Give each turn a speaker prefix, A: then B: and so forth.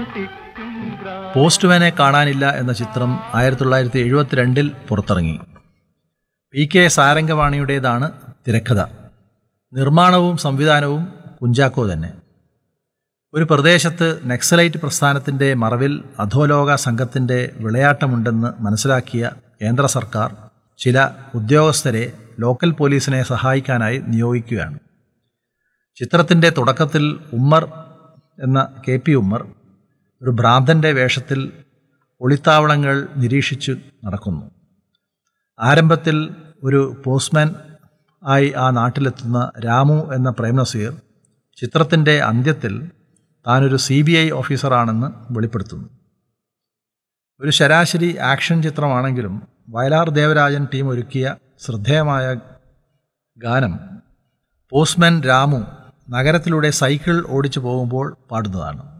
A: പോസ്റ്റ്മാനെ കാണാനില്ല എന്ന ചിത്രം ആയിരത്തി തൊള്ളായിരത്തി എഴുപത്തിരണ്ടിൽ പുറത്തിറങ്ങി പി കെ സാരംഗവാണിയുടേതാണ് തിരക്കഥ നിർമ്മാണവും സംവിധാനവും കുഞ്ചാക്കോ തന്നെ ഒരു പ്രദേശത്ത് നക്സലൈറ്റ് പ്രസ്ഥാനത്തിൻ്റെ മറവിൽ അധോലോക സംഘത്തിൻ്റെ വിളയാട്ടമുണ്ടെന്ന് മനസ്സിലാക്കിയ കേന്ദ്ര സർക്കാർ ചില ഉദ്യോഗസ്ഥരെ ലോക്കൽ പോലീസിനെ സഹായിക്കാനായി നിയോഗിക്കുകയാണ് ചിത്രത്തിൻ്റെ തുടക്കത്തിൽ ഉമ്മർ എന്ന കെ പി ഉമ്മർ ഒരു ഭ്രാന്തൻ്റെ വേഷത്തിൽ ഒളിത്താവളങ്ങൾ നിരീക്ഷിച്ചു നടക്കുന്നു ആരംഭത്തിൽ ഒരു പോസ്റ്റ്മാൻ ആയി ആ നാട്ടിലെത്തുന്ന രാമു എന്ന പ്രേംനസീർ ചിത്രത്തിൻ്റെ അന്ത്യത്തിൽ താനൊരു സി ബി ഐ ഓഫീസറാണെന്ന് വെളിപ്പെടുത്തുന്നു ഒരു ശരാശരി ആക്ഷൻ ചിത്രമാണെങ്കിലും വയലാർ ദേവരാജൻ ടീം ഒരുക്കിയ ശ്രദ്ധേയമായ ഗാനം പോസ്റ്റ്മാൻ രാമു നഗരത്തിലൂടെ സൈക്കിൾ ഓടിച്ചു പോകുമ്പോൾ പാടുന്നതാണ്